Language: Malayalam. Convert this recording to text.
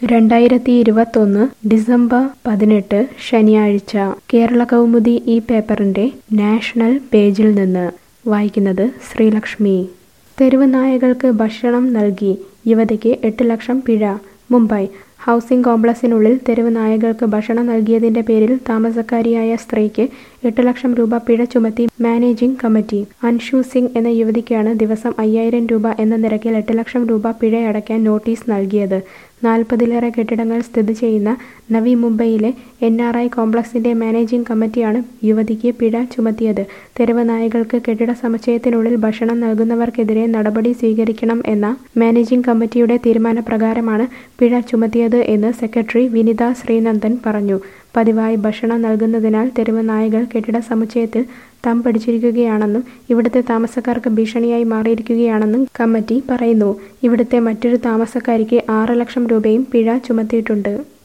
രണ്ടായിരത്തി ഇരുപത്തൊന്ന് ഡിസംബർ പതിനെട്ട് ശനിയാഴ്ച കേരള കൗമുദി ഈ പേപ്പറിന്റെ നാഷണൽ പേജിൽ നിന്ന് വായിക്കുന്നത് ശ്രീലക്ഷ്മി തെരുവ് നായകൾക്ക് ഭക്ഷണം നൽകി യുവതിക്ക് എട്ട് ലക്ഷം പിഴ മുംബൈ ഹൗസിംഗ് കോംപ്ലക്സിനുള്ളിൽ തെരുവ് നായകൾക്ക് ഭക്ഷണം നൽകിയതിന്റെ പേരിൽ താമസക്കാരിയായ സ്ത്രീക്ക് എട്ട് ലക്ഷം രൂപ പിഴ ചുമത്തി മാനേജിംഗ് കമ്മിറ്റി അൻഷു സിംഗ് എന്ന യുവതിക്കാണ് ദിവസം അയ്യായിരം രൂപ എന്ന നിരക്കിൽ എട്ട് ലക്ഷം രൂപ പിഴയടയ്ക്കാൻ നോട്ടീസ് നൽകിയത് നാൽപ്പതിലേറെ കെട്ടിടങ്ങൾ സ്ഥിതി ചെയ്യുന്ന നവി മുംബൈയിലെ എൻ ആർ ഐ കോംപ്ലക്സിന്റെ മാനേജിംഗ് കമ്മിറ്റിയാണ് യുവതിക്ക് പിഴ ചുമത്തിയത് തെരുവ് നായകൾക്ക് കെട്ടിട സമുച്ചയത്തിനുള്ളിൽ ഭക്ഷണം നൽകുന്നവർക്കെതിരെ നടപടി സ്വീകരിക്കണം എന്ന മാനേജിംഗ് കമ്മിറ്റിയുടെ തീരുമാനപ്രകാരമാണ് പിഴ ചുമത്തിയത് എന്ന് സെക്രട്ടറി വിനിത ശ്രീനന്ദൻ പറഞ്ഞു പതിവായി ഭക്ഷണം നൽകുന്നതിനാൽ തെരുവ് നായകൾ കെട്ടിട സമുച്ചയത്തിൽ തം പിടിച്ചിരിക്കുകയാണെന്നും ഇവിടുത്തെ താമസക്കാർക്ക് ഭീഷണിയായി മാറിയിരിക്കുകയാണെന്നും കമ്മിറ്റി പറയുന്നു ഇവിടുത്തെ മറ്റൊരു താമസക്കാരിക്ക് ആറ് ലക്ഷം രൂപയും പിഴ ചുമത്തിയിട്ടുണ്ട്